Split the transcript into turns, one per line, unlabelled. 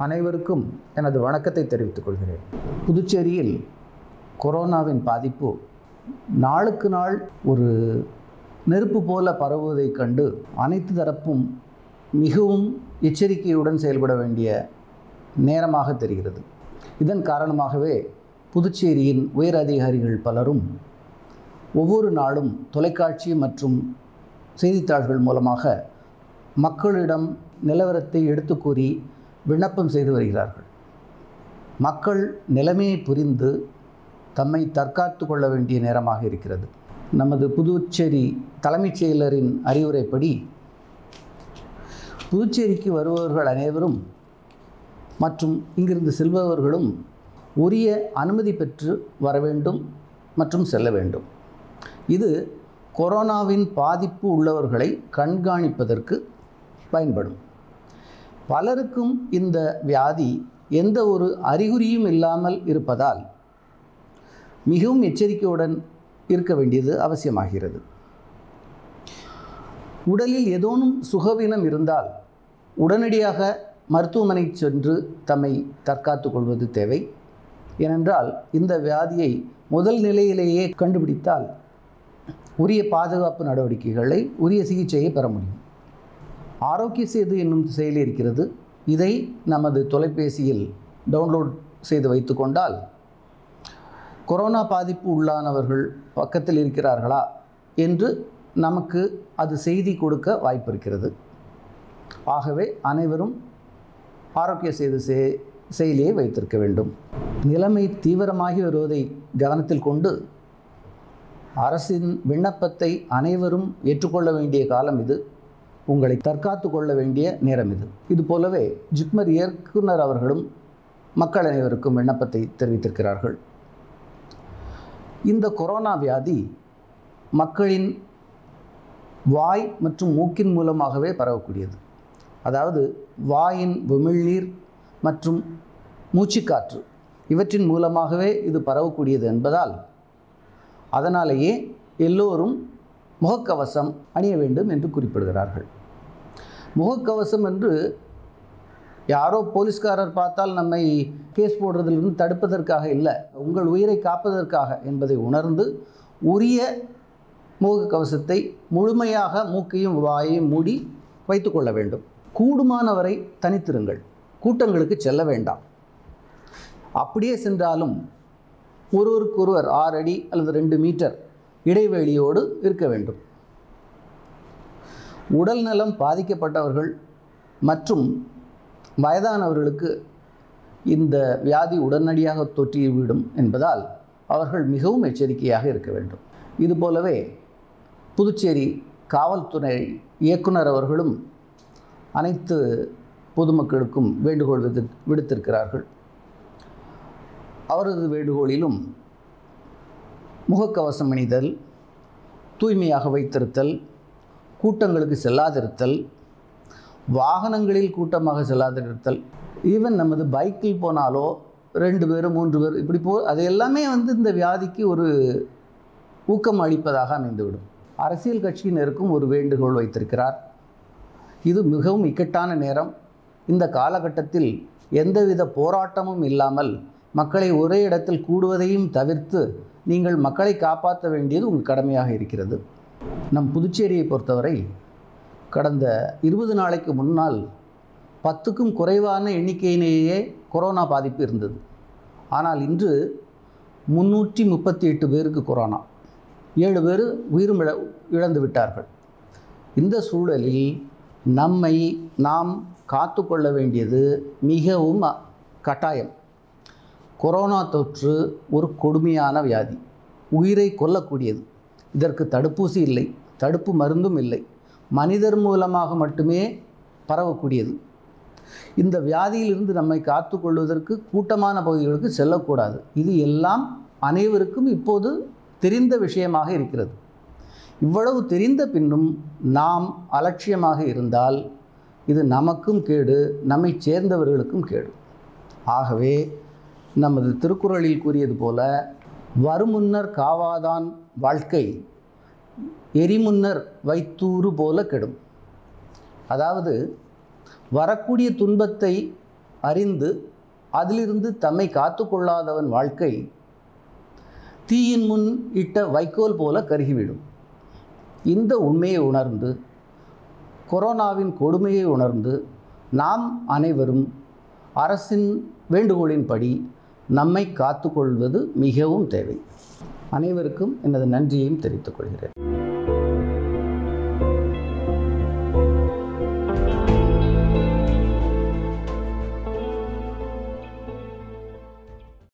அனைவருக்கும் எனது வணக்கத்தை தெரிவித்துக் கொள்கிறேன் புதுச்சேரியில் கொரோனாவின் பாதிப்பு நாளுக்கு நாள் ஒரு நெருப்பு போல பரவுவதைக் கண்டு அனைத்து தரப்பும் மிகவும் எச்சரிக்கையுடன் செயல்பட வேண்டிய நேரமாக தெரிகிறது இதன் காரணமாகவே புதுச்சேரியின் உயர் அதிகாரிகள் பலரும் ஒவ்வொரு நாளும் தொலைக்காட்சி மற்றும் செய்தித்தாள்கள் மூலமாக மக்களிடம் நிலவரத்தை எடுத்து கூறி விண்ணப்பம் செய்து வருகிறார்கள் மக்கள் நிலைமையை புரிந்து தம்மை தற்காத்து கொள்ள வேண்டிய நேரமாக இருக்கிறது நமது புதுச்சேரி தலைமைச் செயலரின் அறிவுரைப்படி புதுச்சேரிக்கு வருபவர்கள் அனைவரும் மற்றும் இங்கிருந்து செல்பவர்களும் உரிய அனுமதி பெற்று வர வேண்டும் மற்றும் செல்ல வேண்டும் இது கொரோனாவின் பாதிப்பு உள்ளவர்களை கண்காணிப்பதற்கு பயன்படும் பலருக்கும் இந்த வியாதி எந்த ஒரு அறிகுறியும் இல்லாமல் இருப்பதால் மிகவும் எச்சரிக்கையுடன் இருக்க வேண்டியது அவசியமாகிறது உடலில் ஏதோனும் சுகவீனம் இருந்தால் உடனடியாக மருத்துவமனை சென்று தம்மை தற்காத்து கொள்வது தேவை ஏனென்றால் இந்த வியாதியை முதல் நிலையிலேயே கண்டுபிடித்தால் உரிய பாதுகாப்பு நடவடிக்கைகளை உரிய சிகிச்சையை பெற முடியும் ஆரோக்கிய சேது என்னும் செயலி இருக்கிறது இதை நமது தொலைபேசியில் டவுன்லோட் செய்து வைத்துக்கொண்டால் கொரோனா பாதிப்பு உள்ளானவர்கள் பக்கத்தில் இருக்கிறார்களா என்று நமக்கு அது செய்தி கொடுக்க வாய்ப்பு இருக்கிறது ஆகவே அனைவரும் ஆரோக்கிய சேது செ செயலியை வைத்திருக்க வேண்டும் நிலைமை தீவிரமாகி வருவதை கவனத்தில் கொண்டு அரசின் விண்ணப்பத்தை அனைவரும் ஏற்றுக்கொள்ள வேண்டிய காலம் இது உங்களை தற்காத்து கொள்ள வேண்டிய நேரம் இது இது போலவே ஜிப்மர் இயக்குனர் அவர்களும் மக்கள் அனைவருக்கும் விண்ணப்பத்தை தெரிவித்திருக்கிறார்கள் இந்த கொரோனா வியாதி மக்களின் வாய் மற்றும் மூக்கின் மூலமாகவே பரவக்கூடியது அதாவது வாயின் உமிழ்நீர் மற்றும் மூச்சுக்காற்று இவற்றின் மூலமாகவே இது பரவக்கூடியது என்பதால் அதனாலேயே எல்லோரும் முகக்கவசம் அணிய வேண்டும் என்று குறிப்பிடுகிறார்கள் முகக்கவசம் என்று யாரோ போலீஸ்காரர் பார்த்தால் நம்மை கேஸ் போடுறதிலிருந்து தடுப்பதற்காக இல்லை உங்கள் உயிரை காப்பதற்காக என்பதை உணர்ந்து உரிய முகக்கவசத்தை முழுமையாக மூக்கையும் வாயையும் மூடி வைத்துக்கொள்ள வேண்டும் கூடுமானவரை தனித்திருங்கள் கூட்டங்களுக்கு செல்ல வேண்டாம் அப்படியே சென்றாலும் ஒருவருக்கொருவர் ஆறு அடி அல்லது ரெண்டு மீட்டர் இடைவெளியோடு இருக்க வேண்டும் உடல் நலம் பாதிக்கப்பட்டவர்கள் மற்றும் வயதானவர்களுக்கு இந்த வியாதி உடனடியாக தொற்றிவிடும் என்பதால் அவர்கள் மிகவும் எச்சரிக்கையாக இருக்க வேண்டும் இதுபோலவே புதுச்சேரி காவல்துறை இயக்குனர் அவர்களும் அனைத்து பொதுமக்களுக்கும் வேண்டுகோள் விடு விடுத்திருக்கிறார்கள் அவரது வேண்டுகோளிலும் முகக்கவசம் அணிதல் தூய்மையாக வைத்திருத்தல் கூட்டங்களுக்கு செல்லாதிருத்தல் வாகனங்களில் கூட்டமாக செல்லாதிருத்தல் ஈவன் நமது பைக்கில் போனாலோ ரெண்டு பேர் மூன்று பேர் இப்படி போ அது எல்லாமே வந்து இந்த வியாதிக்கு ஒரு ஊக்கம் அளிப்பதாக அமைந்துவிடும் அரசியல் கட்சியினருக்கும் ஒரு வேண்டுகோள் வைத்திருக்கிறார் இது மிகவும் இக்கட்டான நேரம் இந்த காலகட்டத்தில் எந்தவித போராட்டமும் இல்லாமல் மக்களை ஒரே இடத்தில் கூடுவதையும் தவிர்த்து நீங்கள் மக்களை காப்பாற்ற வேண்டியது உங்கள் கடமையாக இருக்கிறது நம் புதுச்சேரியை பொறுத்தவரை கடந்த இருபது நாளைக்கு முன்னால் பத்துக்கும் குறைவான எண்ணிக்கையிலேயே கொரோனா பாதிப்பு இருந்தது ஆனால் இன்று முன்னூற்றி முப்பத்தி எட்டு பேருக்கு கொரோனா ஏழு பேர் உயிரும் இழ இழந்து விட்டார்கள் இந்த சூழலில் நம்மை நாம் காத்து கொள்ள வேண்டியது மிகவும் அ- கட்டாயம் கொரோனா தொற்று ஒரு கொடுமையான வியாதி உயிரை கொல்லக்கூடியது இதற்கு தடுப்பூசி இல்லை தடுப்பு மருந்தும் இல்லை மனிதர் மூலமாக மட்டுமே பரவக்கூடியது இந்த வியாதியிலிருந்து நம்மை காத்து கொள்வதற்கு கூட்டமான பகுதிகளுக்கு செல்லக்கூடாது இது எல்லாம் அனைவருக்கும் இப்போது தெரிந்த விஷயமாக இருக்கிறது இவ்வளவு தெரிந்த பின்னும் நாம் அலட்சியமாக இருந்தால் இது நமக்கும் கேடு நம்மை சேர்ந்தவர்களுக்கும் கேடு ஆகவே நமது திருக்குறளில் கூறியது போல வருமுன்னர் காவாதான் வாழ்க்கை எரிமுன்னர் வைத்தூறு போல கெடும் அதாவது வரக்கூடிய துன்பத்தை அறிந்து அதிலிருந்து தம்மை காத்து கொள்ளாதவன் வாழ்க்கை தீயின் முன் இட்ட வைக்கோல் போல கருகிவிடும் இந்த உண்மையை உணர்ந்து கொரோனாவின் கொடுமையை உணர்ந்து நாம் அனைவரும் அரசின் வேண்டுகோளின்படி நம்மை காத்துக்கொள்வது மிகவும் தேவை அனைவருக்கும் எனது நன்றியையும் தெரிவித்துக் கொள்கிறேன்